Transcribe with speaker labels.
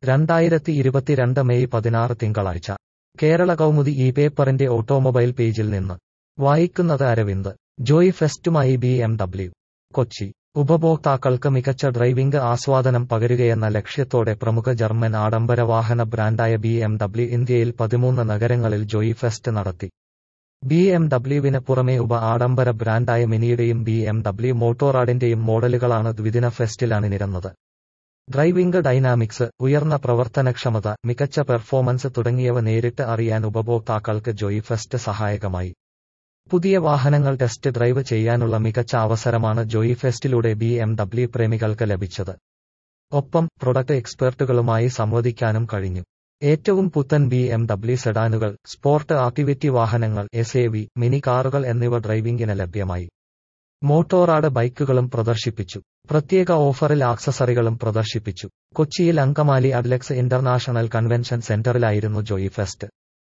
Speaker 1: രണ്ടായിരത്തി ഇരുപത്തിരണ്ട് മെയ് പതിനാറ് തിങ്കളാഴ്ച കേരള കൗമുദി ഈ പേപ്പറിന്റെ ഓട്ടോമൊബൈൽ പേജിൽ നിന്ന് വായിക്കുന്നത് അരവിന്ദ് ജോയ് ഫെസ്റ്റുമായി ബി എം ഡബ്ല്യു കൊച്ചി ഉപഭോക്താക്കൾക്ക് മികച്ച ഡ്രൈവിംഗ് ആസ്വാദനം പകരുകയെന്ന ലക്ഷ്യത്തോടെ പ്രമുഖ ജർമ്മൻ ആഡംബര വാഹന ബ്രാൻഡായ ബി എം ഡബ്ല്യു ഇന്ത്യയിൽ പതിമൂന്ന് നഗരങ്ങളിൽ ജോയ് ഫെസ്റ്റ് നടത്തി ബി എം ഡബ്ല്യുവിന് പുറമെ ഉപ ആഡംബര ബ്രാൻഡായ മിനിയുടെയും ബി എം ഡബ്ല്യു മോട്ടോറാഡിന്റെയും മോഡലുകളാണ് ദ്വിദിന ഫെസ്റ്റിൽ അണിനിരന്നത് ഡ്രൈവിംഗ് ഡൈനാമിക്സ് ഉയർന്ന പ്രവർത്തനക്ഷമത മികച്ച പെർഫോമൻസ് തുടങ്ങിയവ നേരിട്ട് അറിയാൻ ഉപഭോക്താക്കൾക്ക് ജോയ് ഫെസ്റ്റ് സഹായകമായി പുതിയ വാഹനങ്ങൾ ടെസ്റ്റ് ഡ്രൈവ് ചെയ്യാനുള്ള മികച്ച അവസരമാണ് ജോയ് ഫെസ്റ്റിലൂടെ ബി എം ഡബ്ല്യു പ്രേമികൾക്ക് ലഭിച്ചത് ഒപ്പം പ്രൊഡക്റ്റ് എക്സ്പെർട്ടുകളുമായി സംവദിക്കാനും കഴിഞ്ഞു ഏറ്റവും പുത്തൻ ബി എം ഡബ്ല്യു സെഡാനുകൾ സ്പോർട്ട് ആക്ടിവിറ്റി വാഹനങ്ങൾ എസ് എ വി മിനി കാറുകൾ എന്നിവ ഡ്രൈവിംഗിന് ലഭ്യമായി മോട്ടോറാഡ് ബൈക്കുകളും പ്രദർശിപ്പിച്ചു പ്രത്യേക ഓഫറിൽ ആക്സസറികളും പ്രദർശിപ്പിച്ചു കൊച്ചിയിൽ അങ്കമാലി അഡ്ലക്സ് ഇന്റർനാഷണൽ കൺവെൻഷൻ സെന്ററിലായിരുന്നു ജോയി ഫെസ്റ്റ്